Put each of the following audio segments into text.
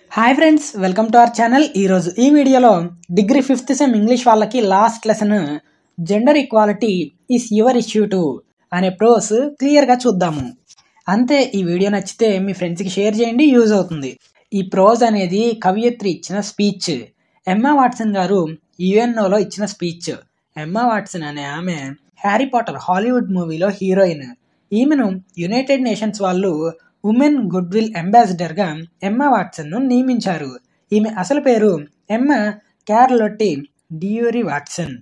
hi friends welcome to our channel ఈరోజు ఈ వీడియోలో డిగ్రీ ఫిఫ్త్ సెమ్ ఇంగ్లీష్ వాళ్ళకి last lesson gender equality is your issue too అనే prose క్లియర్గా చూద్దాము అంతే ఈ వీడియో నచ్చితే మీ ఫ్రెండ్స్కి షేర్ చేయండి యూజ్ అవుతుంది ఈ ప్రోజ్ అనేది కవియత్రి ఇచ్చిన స్పీచ్ ఎమ్మా వాట్సన్ గారు యుఎన్ఓలో ఇచ్చిన స్పీచ్ ఎమ్మా వాట్సన్ అనే ఆమె హ్యారీ పాటర్ హాలీవుడ్ మూవీలో హీరోయిన్ ఈమెను యునైటెడ్ నేషన్స్ వాళ్ళు ఉమెన్ గుడ్ విల్ అంబాసిడర్గా ఎమ్మా వాట్సన్ను నియమించారు ఈమె అసలు పేరు ఎమ్మ క్యార్లొట్టి డియూరి వాట్సన్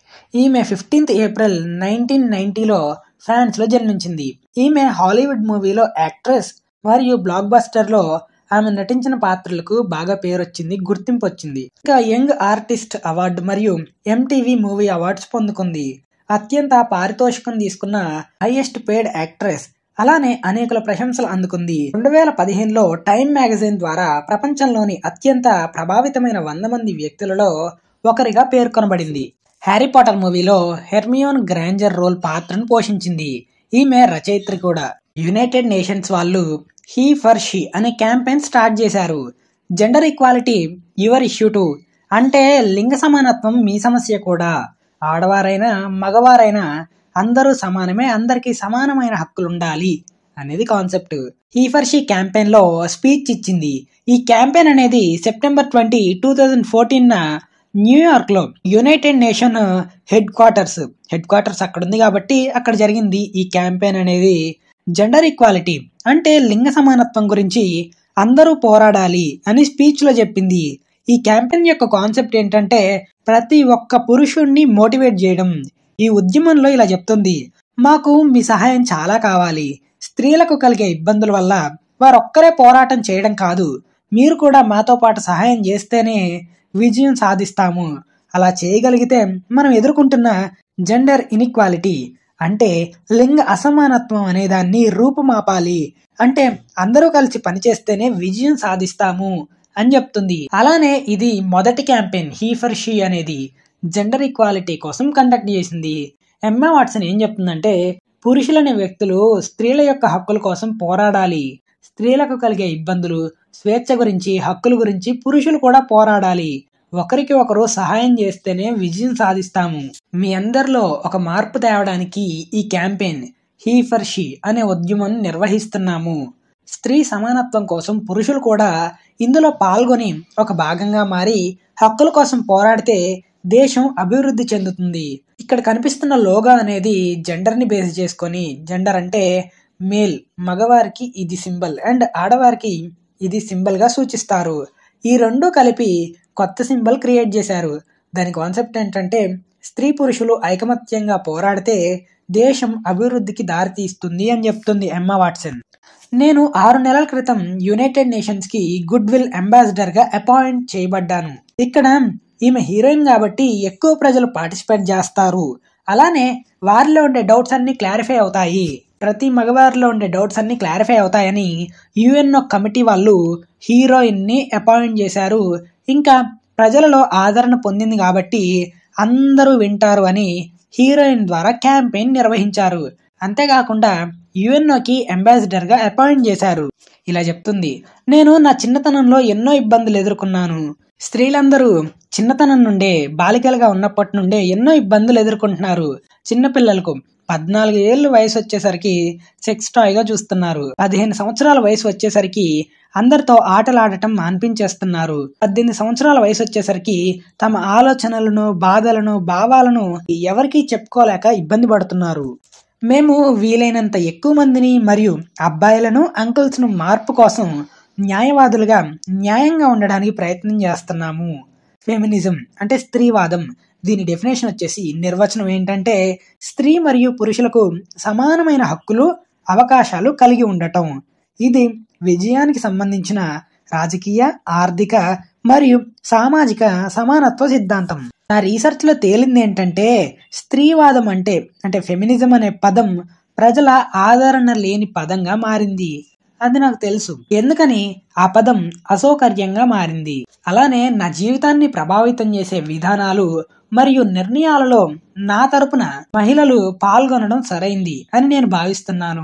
ఈమె ఫిఫ్టీన్త్ ఏప్రిల్ నైన్టీన్ నైన్టీలో ఫ్రాన్స్లో జన్మించింది ఈమె హాలీవుడ్ మూవీలో యాక్ట్రెస్ మరియు బ్లాక్ బస్టర్లో ఆమె నటించిన పాత్రలకు బాగా పేరు వచ్చింది గుర్తింపు వచ్చింది ఇంకా యంగ్ ఆర్టిస్ట్ అవార్డు మరియు ఎంటీవీ మూవీ అవార్డ్స్ పొందుకుంది అత్యంత పారితోషికం తీసుకున్న హైయెస్ట్ పేడ్ యాక్ట్రెస్ అలానే అనేకుల ప్రశంసలు అందుకుంది రెండు వేల పదిహేనులో టైమ్ మ్యాగజైన్ ద్వారా ప్రపంచంలోని అత్యంత ప్రభావితమైన వంద మంది వ్యక్తులలో ఒకరిగా పేర్కొనబడింది హ్యారీ పాటర్ మూవీలో హెర్మియోన్ గ్రాంజర్ రోల్ పాత్రను పోషించింది ఈమె రచయిత్రి కూడా యునైటెడ్ నేషన్స్ వాళ్ళు హీ ఫర్ షీ అనే క్యాంపెయిన్ స్టార్ట్ చేశారు gender equality your issue too అంటే లింగ సమానత్వం మీ సమస్య కూడా ఆడవారైనా మగవారైనా అందరూ సమానమే అందరికీ సమానమైన హక్కులు ఉండాలి అనేది కాన్సెప్ట్ ఈ ఫర్ షీ క్యాంపెయిన్ లో స్పీచ్ ఇచ్చింది ఈ క్యాంపెయిన్ అనేది September twenty two thousand fourteen న్యూయార్క్ York United Nation headquarters headquarters అక్కడ ఉంది కాబట్టి అక్కడ జరిగింది ఈ క్యాంపెయిన్ అనేది జెండర్ ఈక్వాలిటీ అంటే లింగ సమానత్వం గురించి అందరూ పోరాడాలి అని స్పీచ్ లో చెప్పింది ఈ క్యాంపెయిన్ యొక్క కాన్సెప్ట్ ఏంటంటే ప్రతి ఒక్క పురుషుణ్ణి మోటివేట్ చేయడం ఈ ఉద్యమంలో ఇలా చెప్తుంది మాకు మీ సహాయం చాలా కావాలి స్త్రీలకు కలిగే ఇబ్బందుల వల్ల వారొక్కరే పోరాటం చేయడం కాదు మీరు కూడా మాతో పాటు సహాయం చేస్తేనే విజయం సాధిస్తాము అలా చేయగలిగితే మనం ఎదుర్కొంటున్న జెండర్ ఇన్ఈక్వాలిటీ అంటే లింగ అసమానత్వం అనే దాన్ని రూపుమాపాలి అంటే అందరూ కలిసి పనిచేస్తేనే విజయం సాధిస్తాము అని చెప్తుంది అలానే ఇది మొదటి క్యాంపెయిన్ హీ ఫర్ షీ అనేది జెండర్ ఈక్వాలిటీ కోసం కండక్ట్ చేసింది ఎమ్మా వాట్సన్ ఏం చెప్తుందంటే పురుషులనే వ్యక్తులు స్త్రీల యొక్క హక్కుల కోసం పోరాడాలి స్త్రీలకు కలిగే ఇబ్బందులు స్వేచ్ఛ గురించి హక్కుల గురించి పురుషులు కూడా పోరాడాలి ఒకరికి ఒకరు సహాయం చేస్తేనే విజయం సాధిస్తాము మీ అందరిలో ఒక మార్పు తేవడానికి ఈ క్యాంపెయిన్ హీ ఫర్ షీ అనే ఉద్యమం నిర్వహిస్తున్నాము స్త్రీ సమానత్వం కోసం పురుషులు కూడా ఇందులో పాల్గొని ఒక భాగంగా మారి హక్కుల కోసం పోరాడితే దేశం అభివృద్ధి చెందుతుంది ఇక్కడ కనిపిస్తున్న లోగా అనేది జెండర్ని బేస్ చేసుకొని జెండర్ అంటే మేల్ మగవారికి ఇది సింబల్ అండ్ ఆడవారికి ఇది సింబల్గా సూచిస్తారు ఈ రెండు కలిపి కొత్త సింబల్ క్రియేట్ చేశారు దాని కాన్సెప్ట్ ఏంటంటే స్త్రీ పురుషులు ఐకమత్యంగా పోరాడితే దేశం అభివృద్ధికి దారితీస్తుంది అని చెప్తుంది ఎమ్మా వాట్సన్ నేను ఆరు నెలల క్రితం యునైటెడ్ నేషన్స్ కి గుడ్ విల్ అంబాసిడర్ గా అపాయింట్ చేయబడ్డాను ఇక్కడ ఈమె హీరోయిన్ కాబట్టి ఎక్కువ ప్రజలు పార్టిసిపేట్ చేస్తారు అలానే వారిలో ఉండే డౌట్స్ అన్ని క్లారిఫై అవుతాయి ప్రతి మగవారిలో ఉండే డౌట్స్ అన్ని క్లారిఫై అవుతాయని యుఎన్ఓ కమిటీ వాళ్ళు హీరోయిన్ ని అపాయింట్ చేశారు ఇంకా ప్రజలలో ఆదరణ పొందింది కాబట్టి అందరూ వింటారు అని హీరోయిన్ ద్వారా క్యాంపెయిన్ నిర్వహించారు అంతేకాకుండా యుఎన్ఓకి అంబాసిడర్గా అపాయింట్ చేశారు ఇలా చెప్తుంది నేను నా చిన్నతనంలో ఎన్నో ఇబ్బందులు ఎదుర్కొన్నాను స్త్రీలందరూ చిన్నతనం నుండే బాలికలుగా ఉన్నప్పటి నుండే ఎన్నో ఇబ్బందులు ఎదుర్కొంటున్నారు చిన్నపిల్లలకు పద్నాలుగు ఏళ్ళు వయసు వచ్చేసరికి సెక్స్ టాయ్గా చూస్తున్నారు పదిహేను సంవత్సరాల వయసు వచ్చేసరికి అందరితో ఆటలాడటం మాన్పించేస్తున్నారు పద్దెనిమిది సంవత్సరాల వయసు వచ్చేసరికి తమ ఆలోచనలను బాధలను భావాలను ఎవరికీ చెప్పుకోలేక ఇబ్బంది పడుతున్నారు మేము వీలైనంత ఎక్కువ మందిని మరియు అబ్బాయిలను అంకుల్స్ను మార్పు కోసం న్యాయవాదులుగా న్యాయంగా ఉండడానికి ప్రయత్నం చేస్తున్నాము ఫెమినిజం అంటే స్త్రీవాదం దీని డెఫినేషన్ వచ్చేసి నిర్వచనం ఏంటంటే స్త్రీ మరియు పురుషులకు సమానమైన హక్కులు అవకాశాలు కలిగి ఉండటం ఇది విజయానికి సంబంధించిన రాజకీయ ఆర్థిక మరియు సామాజిక సమానత్వ సిద్ధాంతం నా రీసెర్చ్ లో తేలింది ఏంటంటే స్త్రీవాదం అంటే అంటే ఫెమినిజం అనే పదం ప్రజల ఆదరణ లేని పదంగా మారింది అది నాకు తెలుసు ఎందుకని ఆ పదం అసౌకర్యంగా మారింది అలానే నా జీవితాన్ని ప్రభావితం చేసే విధానాలు మరియు నిర్ణయాలలో నా తరపున మహిళలు పాల్గొనడం సరైంది అని నేను భావిస్తున్నాను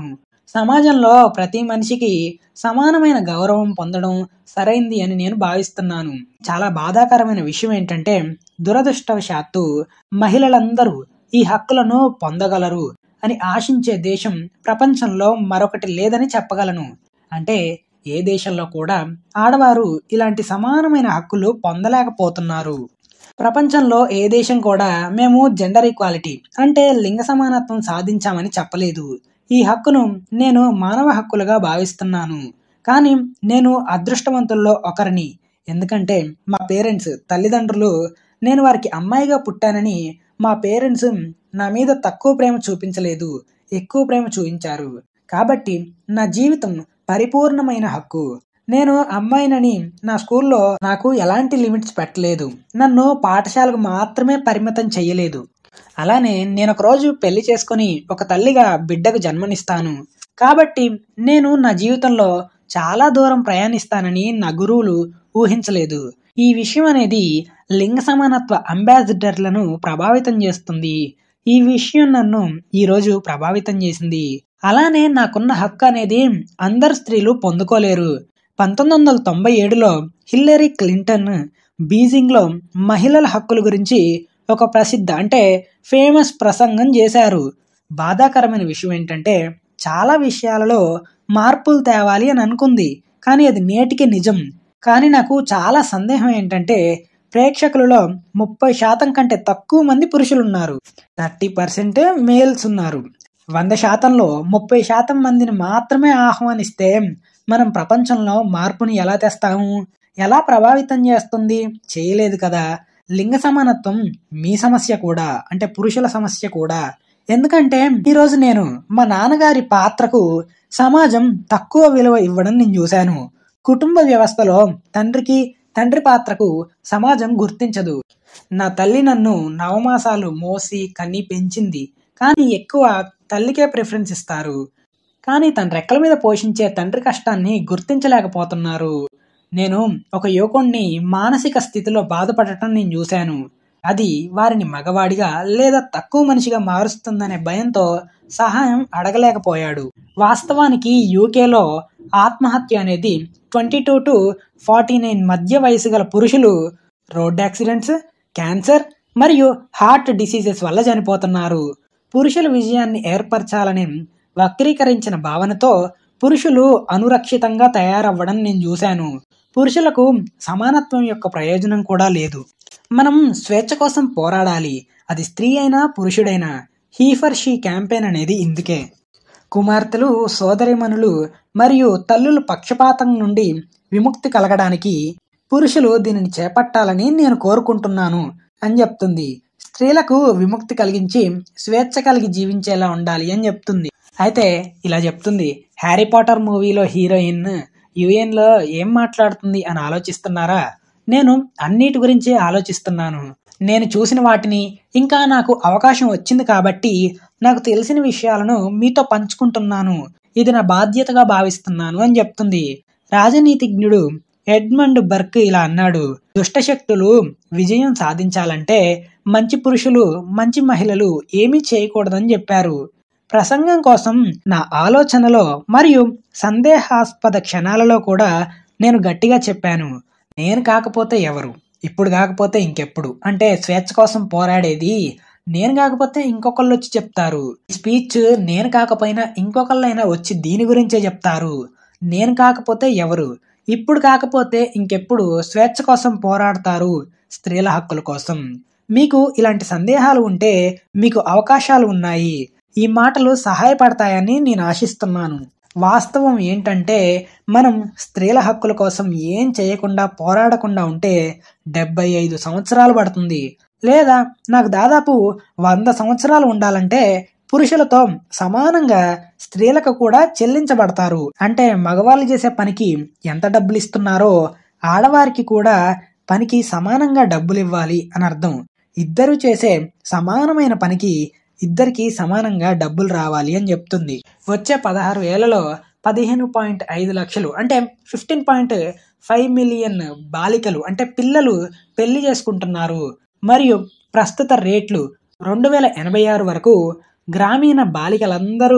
సమాజంలో ప్రతి మనిషికి సమానమైన గౌరవం పొందడం సరైంది అని నేను భావిస్తున్నాను చాలా బాధాకరమైన విషయం ఏంటంటే దురదృష్టవశాత్తు మహిళలందరూ ఈ హక్కులను పొందగలరు అని ఆశించే దేశం ప్రపంచంలో మరొకటి లేదని చెప్పగలను అంటే ఏ దేశంలో కూడా ఆడవారు ఇలాంటి సమానమైన హక్కులు పొందలేకపోతున్నారు ప్రపంచంలో ఏ దేశం కూడా మేము జెండర్ ఈక్వాలిటీ అంటే లింగ సమానత్వం సాధించామని చెప్పలేదు ఈ హక్కును నేను మానవ హక్కులుగా భావిస్తున్నాను కానీ నేను అదృష్టవంతుల్లో ఒకరిని ఎందుకంటే మా పేరెంట్స్ తల్లిదండ్రులు నేను వారికి అమ్మాయిగా పుట్టానని మా పేరెంట్స్ నా మీద తక్కువ ప్రేమ చూపించలేదు ఎక్కువ ప్రేమ చూపించారు కాబట్టి నా జీవితం పరిపూర్ణమైన హక్కు నేను అమ్మాయినని నా స్కూల్లో నాకు ఎలాంటి లిమిట్స్ పెట్టలేదు నన్ను పాఠశాలకు మాత్రమే పరిమితం చెయ్యలేదు అలానే నేను ఒక రోజు పెళ్లి చేసుకొని ఒక తల్లిగా బిడ్డకు జన్మనిస్తాను కాబట్టి నేను నా జీవితంలో చాలా దూరం ప్రయాణిస్తానని నా గురువులు ఊహించలేదు ఈ విషయం అనేది లింగ సమానత్వ అంబాసిడర్లను ప్రభావితం చేస్తుంది ఈ విషయం నన్ను ఈరోజు ప్రభావితం చేసింది అలానే నాకున్న హక్కు అనేది అందరు స్త్రీలు పొందుకోలేరు పంతొమ్మిది వందల తొంభై ఏడులో హిల్లరీ క్లింటన్ బీజింగ్లో మహిళల హక్కుల గురించి ఒక ప్రసిద్ధ అంటే ఫేమస్ ప్రసంగం చేశారు బాధాకరమైన విషయం ఏంటంటే చాలా విషయాలలో మార్పులు తేవాలి అని అనుకుంది కానీ అది నేటికి నిజం కానీ నాకు చాలా సందేహం ఏంటంటే ప్రేక్షకులలో ముప్పై శాతం కంటే తక్కువ మంది పురుషులు ఉన్నారు థర్టీ పర్సెంట్ మేల్స్ ఉన్నారు వంద శాతంలో ముప్పై శాతం మందిని మాత్రమే ఆహ్వానిస్తే మనం ప్రపంచంలో మార్పుని ఎలా తెస్తాము ఎలా ప్రభావితం చేస్తుంది చేయలేదు కదా లింగ సమానత్వం మీ సమస్య కూడా అంటే పురుషుల సమస్య కూడా ఎందుకంటే ఈరోజు నేను మా నాన్నగారి పాత్రకు సమాజం తక్కువ విలువ ఇవ్వడం నేను చూశాను కుటుంబ వ్యవస్థలో తండ్రికి తండ్రి పాత్రకు సమాజం గుర్తించదు నా తల్లి నన్ను నవమాసాలు మోసి కన్ని పెంచింది కానీ ఎక్కువ తల్లికే ప్రిఫరెన్స్ ఇస్తారు కానీ తన రెక్కల మీద పోషించే తండ్రి కష్టాన్ని గుర్తించలేకపోతున్నారు నేను ఒక యువకుణ్ణి మానసిక స్థితిలో బాధపడటం నేను చూశాను అది వారిని మగవాడిగా లేదా తక్కువ మనిషిగా మారుస్తుందనే భయంతో సహాయం అడగలేకపోయాడు వాస్తవానికి యూకేలో ఆత్మహత్య అనేది twenty two to forty nine మధ్య వయసు గల పురుషులు రోడ్ యాక్సిడెంట్స్ క్యాన్సర్ మరియు హార్ట్ డిసీజెస్ వల్ల చనిపోతున్నారు పురుషుల విజయాన్ని ఏర్పరచాలని వక్రీకరించిన భావనతో పురుషులు అనురక్షితంగా తయారవ్వడం నేను చూశాను పురుషులకు సమానత్వం యొక్క ప్రయోజనం కూడా లేదు మనం స్వేచ్ఛ కోసం పోరాడాలి అది స్త్రీ అయినా పురుషుడైనా హీ ఫర్ షీ క్యాంపెయిన్ అనేది ఇందుకే కుమార్తెలు సోదరిమణులు మరియు తల్లుల పక్షపాతం నుండి విముక్తి కలగడానికి పురుషులు దీనిని చేపట్టాలని నేను కోరుకుంటున్నాను అని చెప్తుంది స్త్రీలకు విముక్తి కలిగించి స్వేచ్ఛ కలిగి జీవించేలా ఉండాలి అని చెప్తుంది అయితే ఇలా చెప్తుంది హ్యారీ పాటర్ మూవీలో హీరోయిన్ యుఎన్లో ఏం మాట్లాడుతుంది అని ఆలోచిస్తున్నారా నేను అన్నిటి గురించి ఆలోచిస్తున్నాను నేను చూసిన వాటిని ఇంకా నాకు అవకాశం వచ్చింది కాబట్టి నాకు తెలిసిన విషయాలను మీతో పంచుకుంటున్నాను ఇది నా బాధ్యతగా భావిస్తున్నాను అని చెప్తుంది రాజనీతిజ్ఞుడు ఎడ్మండ్ బర్క్ ఇలా అన్నాడు దుష్టశక్తులు విజయం సాధించాలంటే మంచి పురుషులు మంచి మహిళలు ఏమీ చేయకూడదని చెప్పారు ప్రసంగం కోసం నా ఆలోచనలో మరియు సందేహాస్పద క్షణాలలో కూడా నేను గట్టిగా చెప్పాను నేను కాకపోతే ఎవరు ఇప్పుడు కాకపోతే ఇంకెప్పుడు అంటే స్వేచ్ఛ కోసం పోరాడేది నేను కాకపోతే ఇంకొకళ్ళు వచ్చి చెప్తారు స్పీచ్ నేను కాకపోయినా ఇంకొకళ్ళైనా వచ్చి దీని గురించే చెప్తారు నేను కాకపోతే ఎవరు ఇప్పుడు కాకపోతే ఇంకెప్పుడు స్వేచ్ఛ కోసం పోరాడతారు స్త్రీల హక్కుల కోసం మీకు ఇలాంటి సందేహాలు ఉంటే మీకు అవకాశాలు ఉన్నాయి ఈ మాటలు సహాయపడతాయని నేను ఆశిస్తున్నాను వాస్తవం ఏంటంటే మనం స్త్రీల హక్కుల కోసం ఏం చేయకుండా పోరాడకుండా ఉంటే డెబ్బై ఐదు సంవత్సరాలు పడుతుంది లేదా నాకు దాదాపు వంద సంవత్సరాలు ఉండాలంటే పురుషులతో సమానంగా స్త్రీలకు కూడా చెల్లించబడతారు అంటే మగవాళ్ళు చేసే పనికి ఎంత డబ్బులు ఇస్తున్నారో ఆడవారికి కూడా పనికి సమానంగా డబ్బులు ఇవ్వాలి అని అర్థం ఇద్దరు చేసే సమానమైన పనికి ఇద్దరికి సమానంగా డబ్బులు రావాలి అని చెప్తుంది వచ్చే పదహారు ఏళ్లలో పదిహేను పాయింట్ ఐదు లక్షలు అంటే ఫిఫ్టీన్ పాయింట్ ఫైవ్ మిలియన్ బాలికలు అంటే పిల్లలు పెళ్లి చేసుకుంటున్నారు మరియు ప్రస్తుత రేట్లు రెండు వేల ఎనభై ఆరు వరకు గ్రామీణ బాలికలందరూ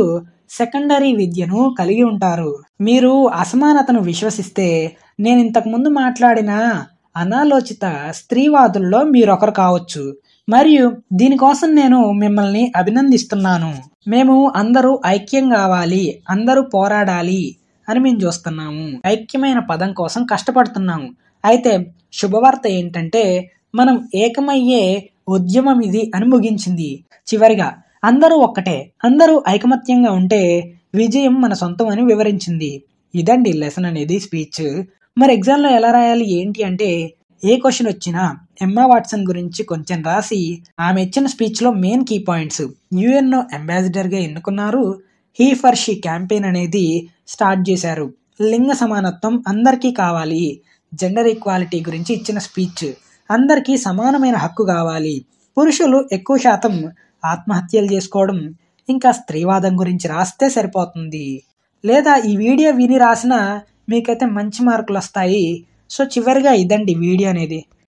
సెకండరీ విద్యను కలిగి ఉంటారు మీరు అసమానతను విశ్వసిస్తే నేను ఇంతకుముందు మాట్లాడిన అనాలోచిత స్త్రీవాదుల్లో మీరొకరు కావచ్చు మరియు దీనికోసం నేను మిమ్మల్ని అభినందిస్తున్నాను మేము అందరూ ఐక్యం కావాలి అందరూ పోరాడాలి అని మేము చూస్తున్నాము ఐక్యమైన పదం కోసం కష్టపడుతున్నాము అయితే శుభవార్త ఏంటంటే మనం ఏకమయ్యే ఉద్యమం ఇది అని ముగించింది చివరిగా అందరూ ఒక్కటే అందరూ ఐకమత్యంగా ఉంటే విజయం మన సొంతం అని వివరించింది ఇదండి లెసన్ అనేది స్పీచ్ మరి ఎగ్జామ్లో ఎలా రాయాలి ఏంటి అంటే ఏ క్వశ్చన్ వచ్చినా ఎమ్మా వాట్సన్ గురించి కొంచెం రాసి ఆమె ఇచ్చిన స్పీచ్లో మెయిన్ కీ పాయింట్స్ యుఎన్ఓ అంబాసిడర్గా ఎన్నుకున్నారు హీ ఫర్ షీ క్యాంపెయిన్ అనేది స్టార్ట్ చేశారు లింగ సమానత్వం అందరికీ కావాలి జెండర్ ఈక్వాలిటీ గురించి ఇచ్చిన స్పీచ్ అందరికీ సమానమైన హక్కు కావాలి పురుషులు ఎక్కువ శాతం ఆత్మహత్యలు చేసుకోవడం ఇంకా స్త్రీవాదం గురించి రాస్తే సరిపోతుంది లేదా ఈ వీడియో విని రాసినా మీకైతే మంచి మార్కులు వస్తాయి సో చివరిగా ఇదండి వీడియో అనేది